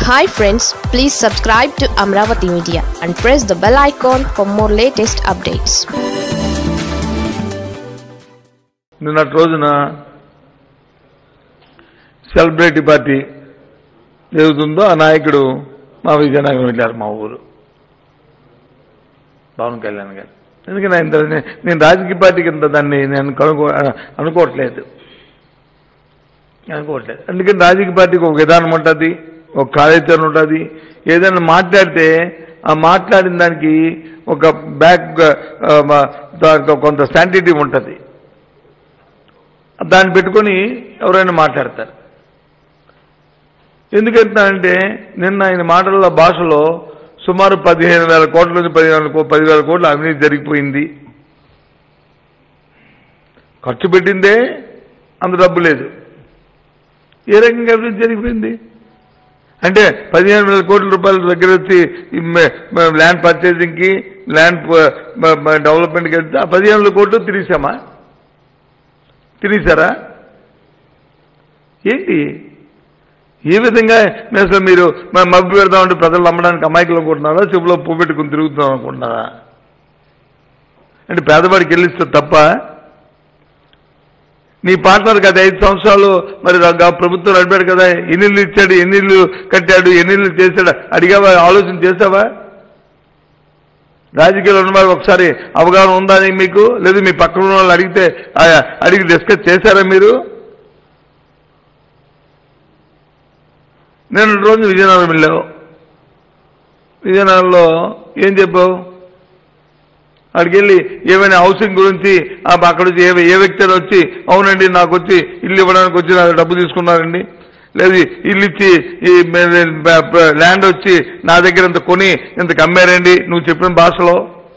Hi friends please subscribe to Amaravati Media and press the bell icon for more latest updates నిన్నటి రోజున celebrity party ఏదుందో ఆ నాయకుడు మా విజయనగరం వెళ్ళారు మా ఊరు పవన్ కళ్యాణ్ గారు ఎందుకని ఆయన దా- నే- నేను రాజకీయ పార్టీకి ఇంత దాన్ని నేను కనుకో అనుకోవట్లేదు అనుకోవట్లేదు అందుకని రాజకీయ పార్టీకి ఒక విధానం ఉంటుంది ఒక కార్యాచరణ ఉంటుంది ఏదైనా మాట్లాడితే ఆ మాట్లాడిన దానికి ఒక బ్యాక్ ఆ, మా- దానికి కొంత శాంటిటీ ఉంటుంది దాన్ని పెట్టుకొని ఎవరైనా మాట్లాడతారు ఎందుకంటున్నానంటే నిన్న ఆయన మాటల భాషలో సుమారు పదిహేను వేల కోట్ల నుంచి పదిహేను కో- పదివేల కోట్ల అవినీతి జరిగిపోయింది ఖర్చు పెట్టిందే అంత డబ్బు లేదు ఏ రకంగా అవినీతి జరిగిపోయింది అంటే పదిహేను వేల కోట్ల రూపాయల దగ్గర వచ్చి ఈ మ- మ- ల్యాండ్ పర్చేసింగ్కి ల్యాండ్ ప- మ- మ- డెవలప్మెంట్కి వెళ్తే ఆ పదిహేను వేల కోట్లు తిరిసామా తినేశారా ఏంటి ఏ విధంగా మీరు అసలు మీరు మ- మబ్బు పెడదామంటే ప్రజలు నమ్మడానికి అమాయకులు అనుకుంటున్నారా చెప్పులో పువ్వు పెట్టుకుని తిరుగుతున్నాం అనుకుంటున్నారా అంటే పేదవాడికి వెళ్ళిస్తే తప్ప నీ పార్ట్నర్ కదా ఐదు సంవత్సరాలు మరి రా- ప్రభుత్వం నడిపాడు కదా ఎన్ని ఇల్లు ఇచ్చాడు ఎన్ని ఇల్లు కట్టాడు ఎన్ని ఇల్లు చేశాడు అడిగావా ఆలోచన చేసావా రాజకీయాలు ఉన్నవారు ఒకసారి అవగాహన ఉందా అని మీకు లేదు మీ పక్కన ఉన్న వాళ్ళు అడిగితే ఆ, అడిగి డిస్కస్ చేశారా మీరు నేను రోజు విజయనగరం వెళ్ళావు విజయనగరంలో ఏం చెప్పావు అక్కడికి వెళ్ళి ఏమైనా హౌసింగ్ గురించి ఆ అక్కడ వచ్చి ఏ ఏ వ్యక్తి అయినా వచ్చి అవునండి నాకు వచ్చి ఇల్లు ఇవ్వడానికి వచ్చి నాకు డబ్బు తీసుకున్నారండి లేదు ఇల్లు ఇచ్చి ఈ మే- బ- బ- ల్యాండ్ వచ్చి నా దగ్గర ఇంత కొని ఇంత అమ్మారండి నువ్వు చెప్పిన భాషలో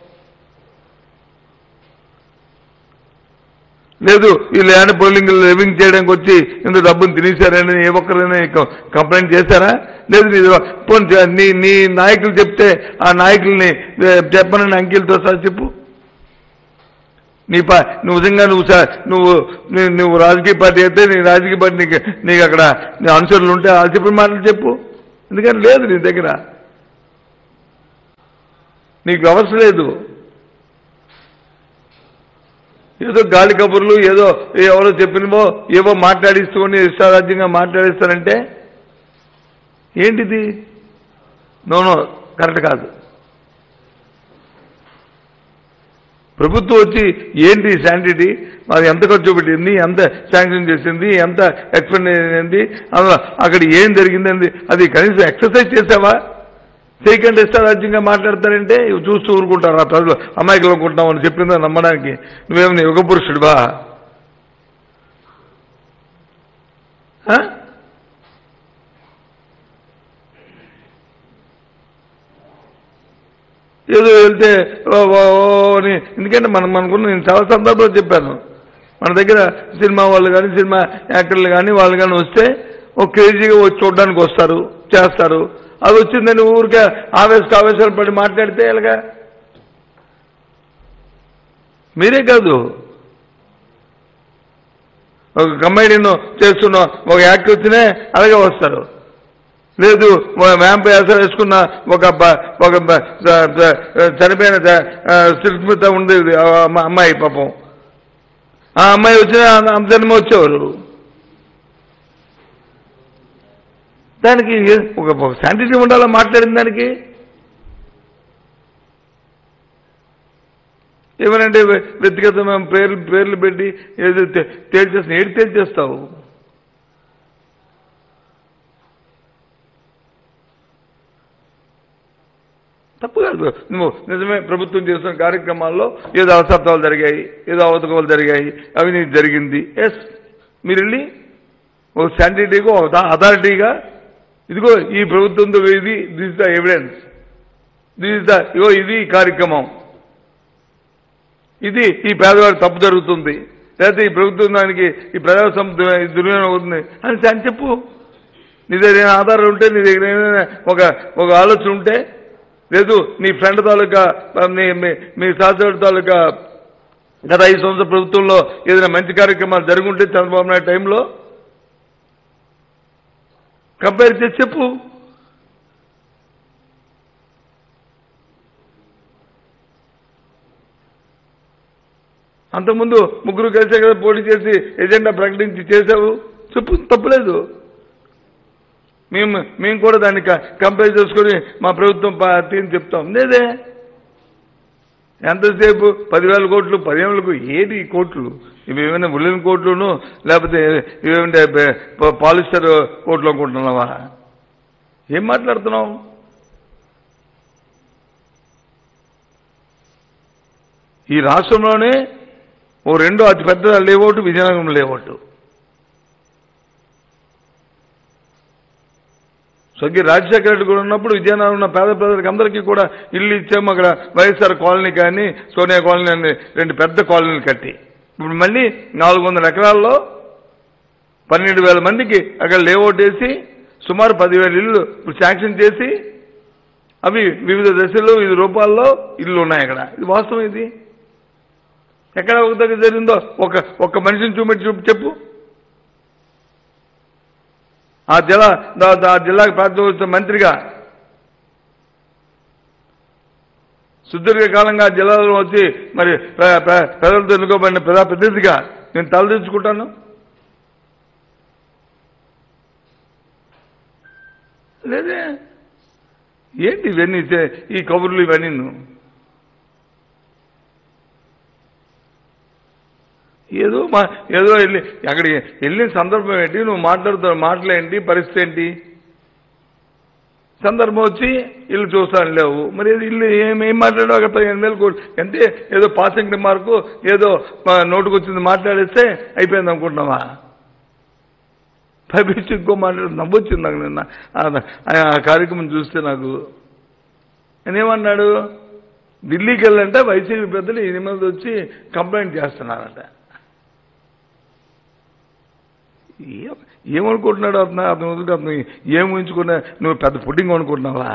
లేదు ఈ ల్యాండ్ పోలింగ్ లివింగ్ చేయడానికి వచ్చి ఇంత డబ్బును తినేశారని ఏ ఒక్కరైనా క- కంప్లైంట్ చేశారా లేదు నీ పోనీ చే- నీ నీ నాయకులు చెప్తే ఆ నాయకుల్ని ఏ, చెప్పనని అంకెలతో సహా చెప్పు నీ పా నువ్వు నిజంగా నువ్వు సా- నువ్వు నీ- నువ్వు రాజకీయ పార్టీ అయితే నీ రాజకీయ పార్టీ నీకు నీకు అక్కడ నీ అనుసరులు ఉంటే వాళ్ళు చెప్పిన మాటలు చెప్పు ఎందుకని లేదు నీ దగ్గర నీకు వ్యవస్థ లేదు ఏదో గాలి కబుర్లు ఏదో ఎవరో చెప్పినవో ఏవో మాట్లాడిస్తుకొని ఇష్టారాజ్యంగా మాట్లాడిస్తారంటే ఏంటిది నోనో కరెక్ట్ కాదు ప్రభుత్వం వచ్చి ఏంటి శాంటిటీ అది ఎంత ఖర్చు పెట్టింది ఎంత శాంక్షన్ చేసింది ఎంత ఎక్స్ప్లెయిన్ అయింది అందులో అక్కడ ఏం జరిగింది అది కనీసం ఎక్సర్సైజ్ చేసావా చేయకుండా ఇష్టారాజ్యంగా మాట్లాడతారంటే ఇవి చూస్తూ ఊరుకుంటారు ఆ ప్రజలు అమాయకులు అనుకుంటున్నావు అని చెప్పిందో నమ్మడానికి నువ్వేమైనా యుగ పురుషుడివా ఆ? ఏదో వెళ్తే ఓ, ఓ, ఓ అని ఎందుకంటే మనం మనకున్న నేను చాలా సందర్భాలు చెప్పాను మన దగ్గర సినిమా వాళ్ళు కానీ సినిమా యాక్టర్లు కానీ వాళ్ళు కానీ వస్తే ఒక కేజీగా వచ్చి చూడడానికి వస్తారు చేస్తారు అది వచ్చిందని ఊరికే ఆవేశ ఆవేశాలు పడి మాట్లాడితే ఎలాగా మీరే కాదు ఒక కమెడీను చేస్తున్న ఒక యాక్టర్ వచ్చినే అలాగే వస్తారు లేదు వ్యాంప వేసలు వేసుకున్న ఒక బ- ఒక బ- ద- ద- చనిపోయిన ద- ఆ, సుస్మిత ఉండేది ఆ అమ్మ- అమ్మాయి పాపం ఆ అమ్మాయి వచ్చిన అంతజన్మ వచ్చేవారు దానికి ఒక శాంటిటీ ఉండాలా మాట్లాడిన దానికి ఏమనంటే వ్యక్తిగతమైన పేర్లు పేర్లు పెట్టి ఏదో తే- తేల్చేస్తా ఏడు తేల్చేస్తావు తప్పు కాదు నువ్వు నిజమే ప్రభుత్వం చేస్తున్న కార్యక్రమాల్లో ఏదో అవసరతాలు జరిగాయి ఏదో అవతకలు జరిగాయి అవినీతి జరిగింది ఎస్ మీరు వెళ్ళి ఒక శాంటిటీగా ఒక అథారిటీగా ఇదిగో ఈ ప్రభుత్వంతో ఇది this the evidence this the ఇగో ఇది ఈ కార్యక్రమం ఇది ఈ పేదవాడి తప్పు జరుగుతుంది లేకపోతే ఈ ప్రభుత్వం దానికి ఈ ప్రజా సంపద దుర్వినియోగం అవుతుంది అని అని చెప్పు నీ దగ్గర ఏమైనా ఆధారాలు ఉంటే నీ దగ్గర ఏమైనా ఒక ఒక ఆలోచన ఉంటే లేదు నీ ఫ్రెండ్ తాలూకా మీ మీ- మీ సహచరుడు తాలూకా గత ఐదు సంవత్సరాల ప్రభుత్వంలో ఏదైనా మంచి కార్యక్రమాలు జరుగుంటే చంద్రబాబు నాయుడు టైంలో కంపేర్ చేసి చెప్పు అంతకుముందు ముగ్గురు కలిసే కదా పోటీ చేసి ఎజెండా ప్రకటించి చేసావు చెప్పు తప్పులేదు మేము మేము కూడా దాన్ని కంపేర్ చేసుకొని మా ప్రభుత్వం పార్టీ అని చెప్తాం లేదే ఎంతసేపు పదివేల కోట్లు పదివేలకు ఏది ఈ కోట్లు ఇవి ఏమైనా ఉల్లిన కోట్లును లేకపోతే ఇవేమంటే బె- ప- పాలిస్టర్ కోట్లు అనుకుంటున్నావా ఏం మాట్లాడుతున్నావు ఈ రాష్ట్రంలోనే ఓ రెండో అతిపెద్ద లేఅవుట్ విజయనగరం లేఅవుట్ స్వర్గీయ రాజశేఖర రెడ్డి కూడా ఉన్నప్పుడు విజయనగరం ఉన్న పేద ప్రజలకు అందరికీ కూడా ఇల్లు ఇచ్చాము అక్కడ వైఎస్ఆర్ కాలనీ కానీ సోనియా కాలనీ అని రెండు పెద్ద కాలనీలు కట్టి ఇప్పుడు మళ్ళీ నాలుగు వందల ఎకరాల్లో పన్నెండు వేల మందికి అక్కడ లేఅవుట్ వేసి సుమారు పదివేల ఇల్లు ఇప్పుడు శాంక్షన్ చేసి అవి వివిధ దశల్లో వివిధ రూపాల్లో ఇల్లు ఉన్నాయి అక్కడ ఇది వాస్తవం ఇది ఎక్కడ ఒక దగ్గర జరిగిందో ఒక ఒక్క మనిషిని చూపెట్టి చూపి చెప్పు ఆ జిల్లా దా- దా- ఆ జిల్లాకు ప్రాతినిధ్యం మంత్రిగా సుదీర్ఘ కాలంగా ఆ జిల్లాలో వచ్చి మరి ప్ర- ప్ర- ప్రజలతో ఎన్నుకోబడిన ప్రజాప్రతినిధిగా నేను తలదించుకుంటాను లేదే ఏంటి ఇవన్నీ చే- ఈ కబుర్లు ఇవన్నీ నువ్వు ఏదో మా ఏదో వెళ్ళి అక్కడికి వెళ్ళిన సందర్భం ఏంటి నువ్వు మాట్లాడుతున్న మాటలు ఏంటి పరిస్థితి ఏంటి సందర్భం వచ్చి ఇల్లు చూస్తాను లేవు మరి ఇది ఇల్లు ఏం ఏం మాట్లాడావు అక్కడ పదిహేను వేలు కోట్లు అంటే ఏదో పాసింగ్ రిమార్కు ఏదో మా నోటుకు వచ్చింది మాట్లాడేస్తే అయిపోయింది అనుకుంటున్నావా పైపించి ఇంకో మాట్లాడు నవ్వొచ్చింది నాకు నిన్న ఆ- ఆ కార్యక్రమం చూస్తే నాకు నేనేమన్నాడు ఢిల్లీకి వెళ్ళంటే వైసీపీ పెద్దలు ఎనిమిది వచ్చి కంప్లైంట్ చేస్తున్నారంట ఏం- ఏమనుకుంటున్నాడు అతను అతను వదిలితే అతను ఏం ఊహించుకున్నా నువ్వు పెద్ద పుట్టింగ్ అనుకుంటున్నావా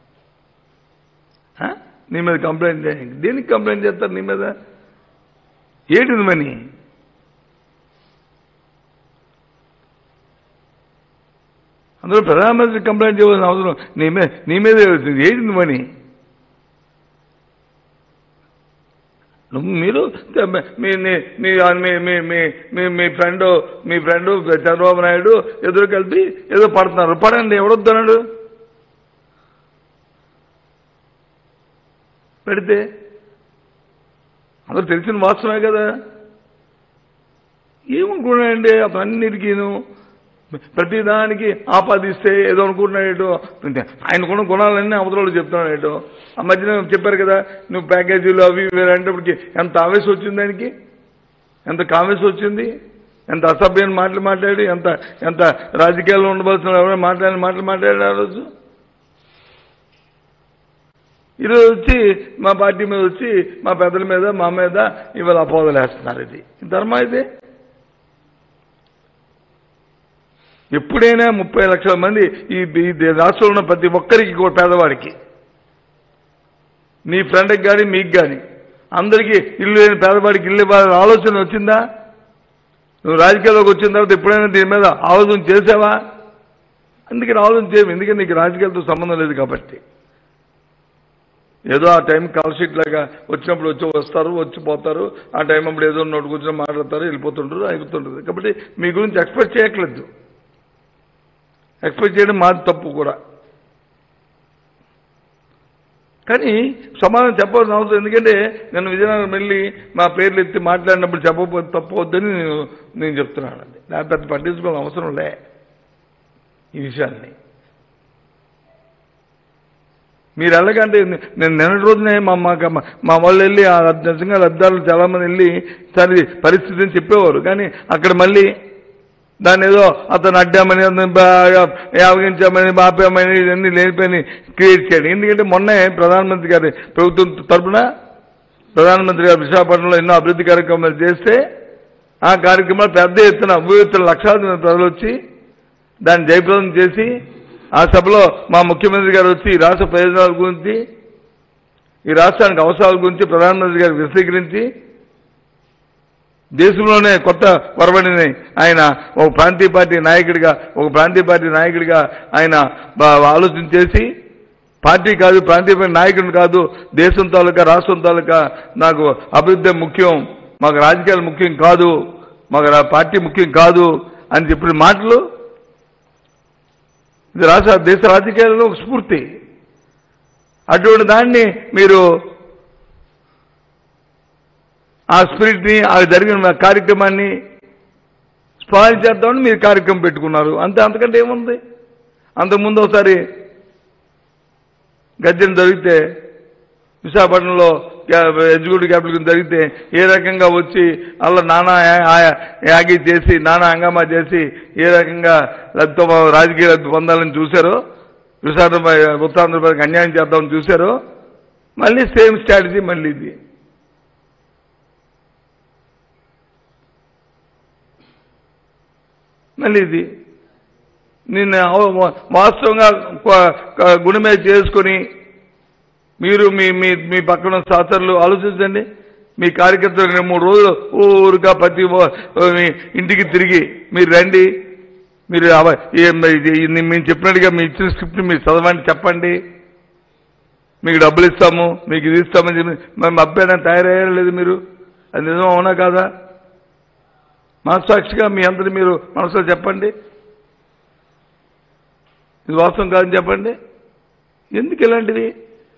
ఆ? నీ మీద కంప్లైంట్ చేయ దేనికి కంప్లైంట్ చేస్తారు నీ మీద ఏంటిది మని అందులో ప్రధానమంత్రి కంప్లైంట్ చేయవలసిన అవసరం నీ మీద నీ మీదే వచ్చింది ఏంటిది మని నువ్వు మీరు మీ నీ- మీ మీ మీ మీ మీ మీ ఫ్రెండ్ మీ ఫ్రెండ్ చంద్రబాబు నాయుడు ఎదురు కలిపి ఏదో పడుతున్నారు పడండి ఎవడొద్దన్నాడు పెడితే అందరూ తెలిసిన వాస్తవమే కదా ఏమనుకున్నాడండి అతను అన్నిటికీను ప్రతిదానికి ఆపాదిస్తే ఏదో అనుకుంటున్నాడు ఆయనకున్న గుణాలన్నీ అవతలలో చెప్తున్నాడు ఏటో ఆ మధ్యన చెప్పారు కదా నువ్వు ప్యాకేజీలు అవి ఇవి అనేటప్పటికి ఎంత ఆవేశం వచ్చింది దానికి ఎంత కావేశం వచ్చింది ఎంత అసభ్యమైన మాటలు మాట్లాడి ఎంత ఎంత రాజకీయాల్లో ఉండవలసిన ఎవరైనా మాట్లాడిన మాటలు మాట్లాడాడు ఆ రోజు ఈరోజు వచ్చి మా పార్టీ మీద వచ్చి మా పెద్దల మీద మా మీద ఇవాళ అపోదలు వేస్తున్నారు ఇది ధర్మ ఇది ఎప్పుడైనా ముప్పై లక్షల మంది ఈ ఈ రాష్ట్రంలో ఉన్న ప్రతి ఒక్కరికి కూడా పేదవాడికి నీ ఫ్రెండ్కి కానీ మీకు కానీ అందరికీ ఇల్లు లేని పేదవాడికి ఇల్లు ఇవ్వాలని ఆలోచన వచ్చిందా నువ్వు రాజకీయాల్లోకి వచ్చిన తర్వాత ఎప్పుడైనా దీని మీద ఆలోచన చేసావా అందుకని ఆలోచన చేయవు ఎందుకంటే నీకు రాజకీయాలతో సంబంధం లేదు కాబట్టి ఏదో ఆ టైం కాల్ షీట్ లాగా వచ్చినప్పుడు వచ్చి వస్తారు వచ్చి పోతారు ఆ టైం అప్పుడు ఏదో నోటు కూర్చొని మాట్లాడతారు వెళ్ళిపోతుంటారు అయిపోతుంటారు కాబట్టి మీ గురించి ఎక్స్పెక్ట్ చేయట్లేదు ఎక్స్పెక్ట్ చేయడం మాది తప్పు కూడా కానీ సమాధానం చెప్పవలసిన అవసరం ఎందుకంటే నేను విజయనగరం వెళ్ళి మా పేర్లు ఎత్తి మాట్లాడినప్పుడు చెప్పకపోతే తప్పవద్దని నేను నేను చెప్తున్నానండి నాకు పెద్ద పట్టించుకోవాల్సిన అవసరం లే ఈ విషయాన్ని మీరు ఎలాగంటే నేను నిన్నటి రోజునే మా మా మా వాళ్ళు వెళ్ళి ఆ నిజంగా లబ్ధాలు చాలా మంది వెళ్ళి సరే పరిస్థితిని చెప్పేవారు కానీ అక్కడ మళ్ళీ దాన్ని ఏదో అతను అడ్డామని అతను బాగా యావగించామని బాపామని ఇవన్నీ లేనిపోయి క్రియేట్ చేయడం ఎందుకంటే మొన్నే ప్రధానమంత్రి గారి ప్రభుత్వం తరపున ప్రధానమంత్రి గారు విశాఖపట్నంలో ఎన్నో అభివృద్ధి కార్యక్రమాలు చేస్తే ఆ కార్యక్రమాలు పెద్ద ఎత్తున ఎత్తున లక్షలాది మంది ప్రజలు వచ్చి దాన్ని జయప్రదం చేసి ఆ సభలో మా ముఖ్యమంత్రి గారు వచ్చి ఈ రాష్ట్ర ప్రయోజనాల గురించి ఈ రాష్ట్రానికి అవసరాల గురించి ప్రధానమంత్రి గారు విశదీకరించి దేశంలోనే కొత్త వరవడిని ఆయన ఒక ప్రాంతీయ పార్టీ నాయకుడిగా ఒక ప్రాంతీయ పార్టీ నాయకుడిగా ఆయన బా- ఆలోచన చేసి పార్టీ కాదు ప్రాంతీయ పార్టీ నాయకుడిని కాదు దేశం తాలూకా రాష్ట్రం తాలూకా నాకు అభివృద్ధి ముఖ్యం మాకు రాజకీయాలు ముఖ్యం కాదు మాకు రా- పార్టీ ముఖ్యం కాదు అని చెప్పిన మాటలు ఇది రాష్ట్ర దేశ రాజకీయాలలో ఒక స్ఫూర్తి అటువంటి దాన్ని మీరు ఆ స్పిరిట్ని ఆ జరిగిన కార్యక్రమాన్ని స్పాయిల్ చేద్దామని మీరు కార్యక్రమం పెట్టుకున్నారు అంతే అంతకంటే ఏముంది అంతకుముందు ఒకసారి గర్జన జరిగితే విశాఖపట్నంలో ఎగ్జిక్యూటివ్ క్యాపిటల్ జరిగితే ఏ రకంగా వచ్చి అలా నానా యా- యా- యాగి చేసి నానా హంగామా చేసి ఏ రకంగా లబ్ధి రాజకీయ లబ్ధి పొందాలని చూశారో విశాఖ ఉత్తరాంధ్రప్రదేశ్కి అన్యాయం చేద్దామని చూశారో మళ్ళీ సేమ్ స్ట్రాటజీ మళ్ళీ ఇది మళ్ళీ ఇది నిన్న అవ- వాస్తవంగా కొ- క- గుణమే చేసుకొని మీరు మీ మీ మీ పక్కన సహచరులు ఆలోచించండి మీ కార్యకర్తలు రెండు మూడు రోజులు ఊరుగా ప్రతి ఓ- మీ ఇంటికి తిరిగి మీరు రండి మీరు అవ- ఏ- ఇది- ఇది మేము చెప్పినట్టుగా మీ ఇచ్చిన స్క్రిప్ట్ మీరు చదవండి చెప్పండి మీకు డబ్బులు ఇస్తాము మీకు ఇది ఇస్తామని చెప్పి మేము అభ్యర్థన తయారయ్యారు లేదు మీరు అది నిజం అవునా కాదా మనస్సాక్షిగా మీ అందరి మీరు మనసులో చెప్పండి ఇది వాస్తవం కాదని చెప్పండి ఎందుకు ఇలాంటిది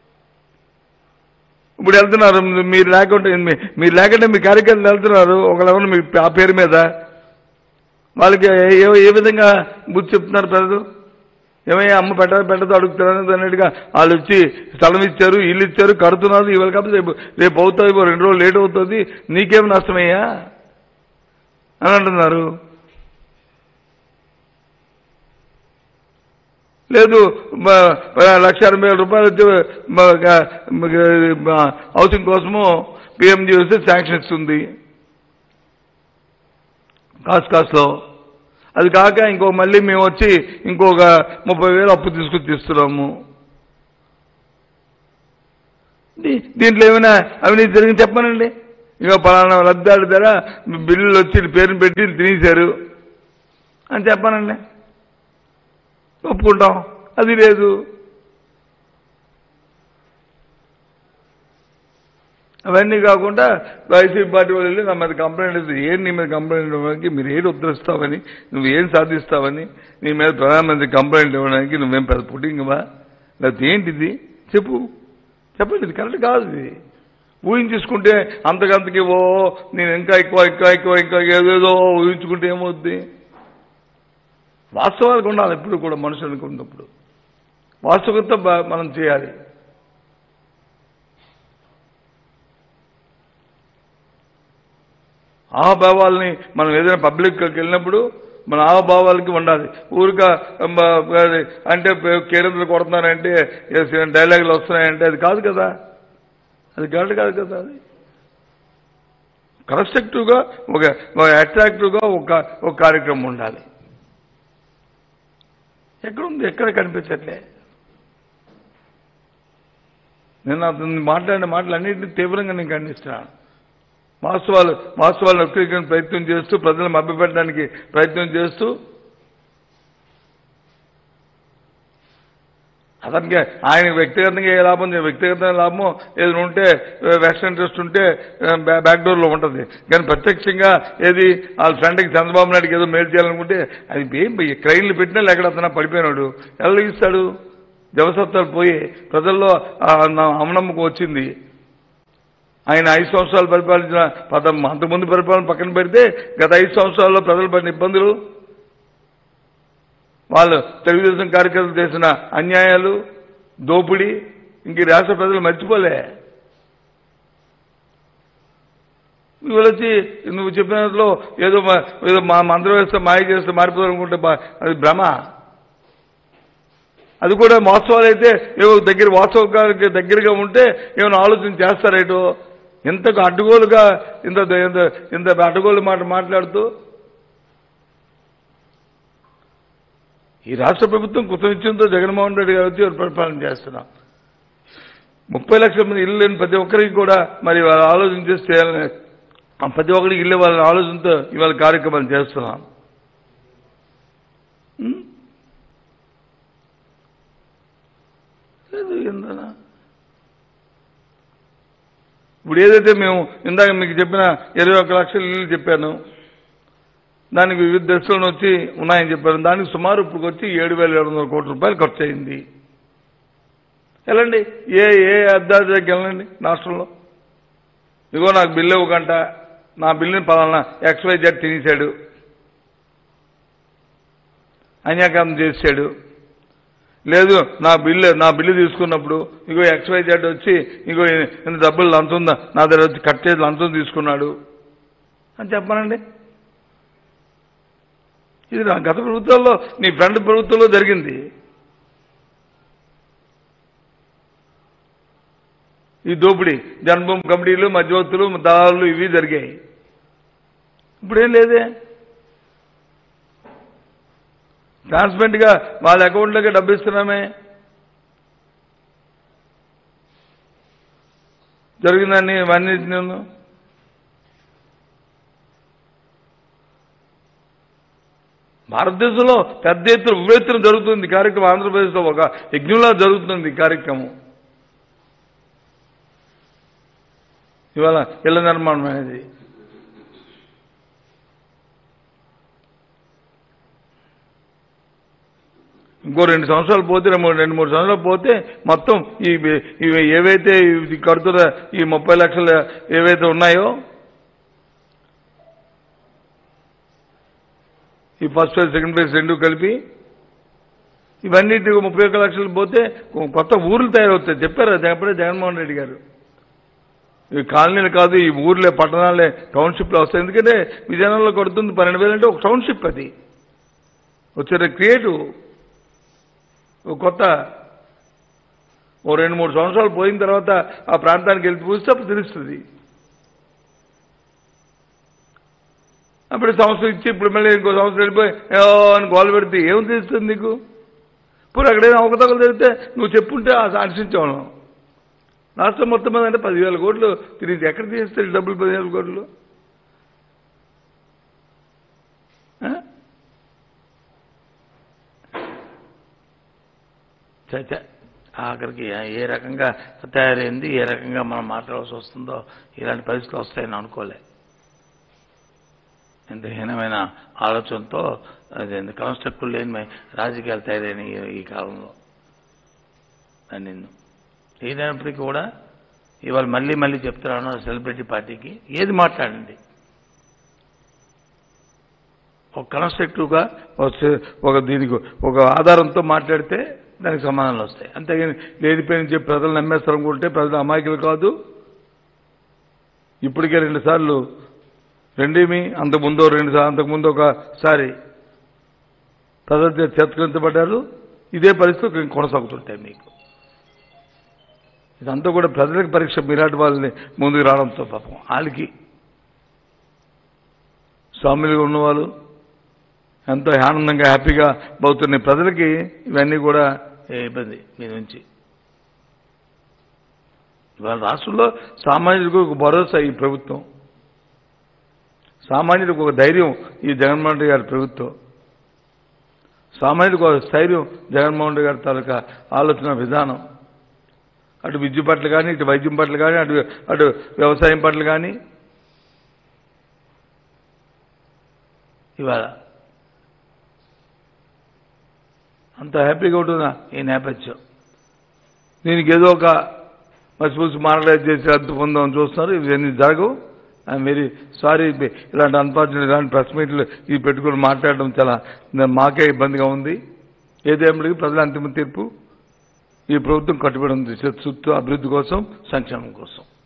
ఇప్పుడు వెళ్తున్నారు మీరు లేకుంటే మీ- మీరు లేకుంటే మీ కార్యకర్తలు వెళ్తున్నారు ఒకళ్ళెవరు మీ ఆ పేరు మీద వాళ్ళకి ఏ ఏ విధంగా బుద్ధి చెప్తున్నారు ప్రజలు ఏమయ్యా అమ్మ పెట్ట పెట్టదు అడుగుతున్నారు అన్నట్టుగా వాళ్ళు వచ్చి స్థలం ఇచ్చారు ఇల్లు ఇచ్చారు కడుతున్నారు ఇవాళ కాకపోతే రేపు రేపు అవుతుంది ఓ రెండు రోజులు లేట్ అవుతుంది నీకేం నష్టమయ్యా అని అంటున్నారు లేదు మ- మ- లక్ష ఎనభై వేల రూపాయలు వచ్చి మ- గ- మ- మ- హౌసింగ్ కోసము పిఎంజీ వస్తే శాంక్షన్ ఇస్తుంది కాస్ట్ కాస్ట్లో అది కాక ఇంకో మళ్ళీ మేము వచ్చి ఇంకొక ముప్పై వేలు అప్పు తీసుకొచ్చి ఇస్తున్నాము దీ- దీంట్లో ఏమైనా అవినీతి జరిగింది చెప్పనండి ఇక పలానా లబ్ధాడి ధర బిల్లులు వచ్చి పేరుని పెట్టి తినేశారు అని చెప్పానండి ఒప్పుకుంటాం అది లేదు అవన్నీ కాకుండా వైసీపీ పార్టీ వాళ్ళు వెళ్ళి నా మీద కంప్లైంట్ ఇస్తే ఏం నీ మీద కంప్లైంట్ ఇవ్వడానికి మీరు ఏం ఉద్ధరిస్తావని నువ్వు ఏం సాధిస్తావని నీ మీద ప్రధానమంత్రి కంప్లైంట్ ఇవ్వడానికి నువ్వేం పెద్ద పుట్టింగవా లేకపోతే ఏంటిది చెప్పు చెప్పండి ఇది కరెక్ట్ కాదు ఇది ఊహించుకుంటే అంతకంతకి ఓ నేను ఇంకా ఎక్కువ ఇంకా ఎక్కువ ఇంకా ఏదేదో ఊహించుకుంటే ఏమవుద్ది వాస్తవాలకు ఉండాలి ఎప్పుడు కూడా మనుషులకు ఉన్నప్పుడు వాస్తవికత బ- మనం చేయాలి ఆహభావాల్ని మనం ఏదైనా పబ్లిక్కి వెళ్ళినప్పుడు మన ఆహభావాలకి ఉండాలి ఊరిక అంటే కేరింతలు కొడుతున్నారంటే డైలాగులు వస్తున్నాయంటే అది కాదు కదా అది కాదు కాదు కదా అది కన్స్ట్రక్టివ్గా ఒక అట్రాక్టివ్గా ఒక ఒక కార్యక్రమం ఉండాలి ఎక్కడ ఉంది ఎక్కడ కనిపించట్లే నేను అతను మాట్లాడిన మాటలన్నింటినీ తీవ్రంగా నేను ఖండిస్తున్నాను వాస్తవాలు వాస్తవాలను వక్రీకరణ ప్రయత్నం చేస్తూ ప్రజలను మభ్యపెట్టడానికి ప్రయత్నం చేస్తూ అతనికి ఆయన వ్యక్తిగతంగా ఏ లాభం లేదు. వ్యక్తిగత లాభం ఏదైనా ఉంటే వెస్ట్ ఇంట్రెస్ట్ ఉంటే బ్యాక్ డోర్లో ఉంటుంది కానీ ప్రత్యక్షంగా ఏది వాళ్ళ ఫ్రెండ్కి చంద్రబాబు నాయుడుకి ఏదో మేలు చేయాలనుకుంటే అది ఏం పోయి క్రైన్లు పెట్టినా లేకపోతే అతను పడిపోయినాడు ఎలా ఇస్తాడు జవసత్వాలు పోయి ప్రజల్లో ఆ న- అమనమ్మకం వచ్చింది ఆయన ఐదు సంవత్సరాలు పరిపాలించిన పద అంతకుముందు పరిపాలన పక్కన పెడితే గత ఐదు సంవత్సరాల్లో ప్రజలు పడిన ఇబ్బందులు వాళ్ళు తెలుగుదేశం కార్యకర్తలు చేసిన అన్యాయాలు దోపిడీ ఇంక ఈ రాష్ట్ర ప్రజలు మర్చిపోలే నువ్వు వచ్చి నువ్వు చెప్పినట్లో ఏదో మా- ఏదో మా మంత్రం వేస్తే మాయ చేస్తే మారిపోదాం అనుకుంటే బా- అది భ్రమ అది కూడా వాస్తవాలు అయితే ఏవో దగ్గర వాస్తవానికి దగ్గరగా ఉంటే ఏమైనా ఆలోచన చేస్తారేటో ఇంతకు అడ్డుగోలుగా ఇంత ఇంత ఇంత అడ్డుగోలు మాట మాట్లాడుతూ ఈ రాష్ట్ర ప్రభుత్వం కృతనిత్యంతో జగన్మోహన్ రెడ్డి గారు వచ్చి పరిపాలన చేస్తున్నాం ముప్పై లక్షల మంది ఇల్లు లేని ప్రతి ఒక్కరికి కూడా మరి వాళ్ళ ఆలోచన చేసి చేయాలని ఆ ప్రతి ఒక్కరికి ఇల్లు వాళ్ళ ఆలోచనతో ఇవాళ కార్యక్రమాలు చేస్తున్నాం ఉం? లేదు ఏందన్నా ఇప్పుడు ఏదైతే మేము ఇందాక మీకు చెప్పిన ఇరవై ఒక్క లక్షల ఇల్లు చెప్పాను దానికి వివిధ దశలను వచ్చి ఉన్నాయని చెప్పారు దానికి సుమారు ఇప్పుడు వచ్చి ఏడు వేల ఏడు వందల కోట్ల రూపాయలు ఖర్చు అయింది వెళ్ళండి ఏ ఏ అద్దాల దగ్గరికి వెళ్ళండి రాష్ట్రంలో ఇదిగో నాకు బిల్లు ఇవ్వకంట నా బిల్లుని పలానా ఎక్స్వై జెడ్ తినేశాడు అన్యాకారం చేశాడు లేదు నా బిల్లు నా బిల్లు తీసుకున్నప్పుడు ఇగో ఎక్స్వై జెడ్ వచ్చి ఇగో ఇంత డబ్బులు లంచం ఉందా నా దగ్గర వచ్చి కట్ చేసి లంచం తీసుకున్నాడు అని చెప్పానండి ఇది నా గత ప్రభుత్వాల్లో నీ ఫ్రెండ్ ప్రభుత్వంలో జరిగింది ఈ దోపిడీ జన్మభూమి కమిటీలు మధ్యవర్తులు దారులు ఇవి జరిగాయి ఇప్పుడేం లేదే ట్రాన్స్పరెంట్ గా వాళ్ళ అకౌంట్లోకి డబ్బు ఇస్తున్నామే జరిగిందని ఇవన్నీ నేను భారతదేశంలో పెద్ద ఎత్తున ఉవ్వెత్తున జరుగుతుంది ఈ కార్యక్రమం ఆంధ్రప్రదేశ్లో ఒక యజ్ఞంలా జరుగుతుంది ఈ కార్యక్రమం ఇవాళ ఇళ్ల నిర్మాణం అనేది ఇంకో రెండు సంవత్సరాలు పోతే రెండు మూడు- రెండు మూడు సంవత్సరాలు పోతే మొత్తం ఈ ఇవి ఏవైతే ఇది కడుతున్న ఈ ముప్పై లక్షలు ఏవైతే ఉన్నాయో ఈ ఫస్ట్ ఫేజ్ సెకండ్ ఫేజ్ రెండు కలిపి ఇవన్నిటి ముప్పై ఒక్క లక్షలు పోతే కొత్త ఊర్లు తయారవుతాయి చెప్పారు అది అప్పుడే జగన్మోహన్ రెడ్డి గారు ఈ కాలనీలు కాదు ఈ ఊర్లే పట్టణాలే టౌన్షిప్లో వస్తాయి ఎందుకంటే విజయనగరంలో కొడుతుంది పన్నెండు వేలు అంటే ఒక టౌన్షిప్ అది వచ్చే క్రియేటివ్ ఒక కొత్త ఓ రెండు మూడు సంవత్సరాలు పోయిన తర్వాత ఆ ప్రాంతానికి వెళ్ళి చూస్తే అప్పుడు తెలుస్తుంది అప్పుడు సంవత్సరం ఇచ్చి ఇప్పుడు మళ్ళీ ఇంకో సంవత్సరం వెళ్ళిపోయి "ఏ" అని గోలు పెడితే ఏం తెలుస్తుంది నీకు ఇప్పుడు అక్కడైనా అవకతవకలు జరిగితే నువ్వు చెప్పుంటే హర్షించేవాళ్ళం రాష్ట్రం మొత్తం మీద అంటే పదివేల కోట్లు తిరిగి ఎక్కడ తీస్తే డబ్బులు పదివేల కోట్లు ఆ? చ చ. ఆఖరికి ఏ రకంగా తయారైంది ఏ రకంగా మనం మాట్లాడాల్సి వస్తుందో ఇలాంటి పరిస్థితులు వస్తాయని అనుకోలే ఇంత హీనమైన ఆలోచనతో అది కన్స్ట్రక్టివ్ లేని రాజకీయాలు తయారైన ఈ- ఈ కాలంలో అని నిన్ను ఏదైనప్పటికీ కూడా ఇవాళ మళ్ళీ మళ్ళీ చెప్తున్నాను సెలబ్రిటీ పార్టీకి ఏది మాట్లాడండి ఒక కన్స్ట్రక్టివ్గా ఒక సే- ఒక దీనికి ఒక ఆధారంతో మాట్లాడితే దానికి సమాధానాలు వస్తాయి అంతేగాని లేనిపోయిన చెప్పి ప్రజలు నమ్మేస్తారు అనుకుంటే ప్రజలు అమాయకులు కాదు ఇప్పటికే రెండు సార్లు రెండేమి అంతకుముందు రెండు సార్లు అంతకుముందు ఒకసారి ప్రజలు చేతకరించబడ్డారు ఇదే పరిస్థితి కొనసాగుతుంటాయి మీకు ఇదంతా కూడా ప్రజలకు పరీక్ష మీలాంటి వాళ్ళని ముందుకు రావడంతో పాపం వాళ్ళకి స్వామిలుగా ఉన్నవాళ్ళు ఎంతో ఆనందంగా హ్యాపీగా బతున్న ప్రజలకి ఇవన్నీ కూడా ఏ ఇబ్బంది మీ నుంచి ఇవాళ రాష్ట్రంలో సామాన్యుడికి ఒక భరోసా ఈ ప్రభుత్వం సామాన్యుడికి ఒక ధైర్యం ఈ జగన్మోహన్ రెడ్డి గారి ప్రభుత్వం సామాన్యుడికి ఒక స్థైర్యం జగన్మోహన్ రెడ్డి గారి తాలూకా ఆలోచన విధానం అటు విద్య పట్ల కానీ ఇటు వైద్యం పట్ల కానీ అటు అటు వ్యవసాయం పట్ల కానీ ఇవాళ అంత హ్యాపీగా ఉంటుందా ఈ నేపథ్యం దీనికి ఏదో ఒక మసిపూసి మాట్లాడే చేసి అర్థం పొందామని చూస్తున్నారు ఇవన్నీ జరగవు ఐఎమ్ వెరీ సారీ ఇలాంటి అన్ఫార్చునేట్ ఇలాంటి ప్రెస్ మీట్లు ఇవి పెట్టుకుని మాట్లాడడం చాలా మాకే ఇబ్బందిగా ఉంది ఏదేమిటికి ప్రజల అంతిమ తీర్పు ఈ ప్రభుత్వం కట్టుబడి ఉంది చుట్టూ అభివృద్ధి కోసం సంక్షేమం కోసం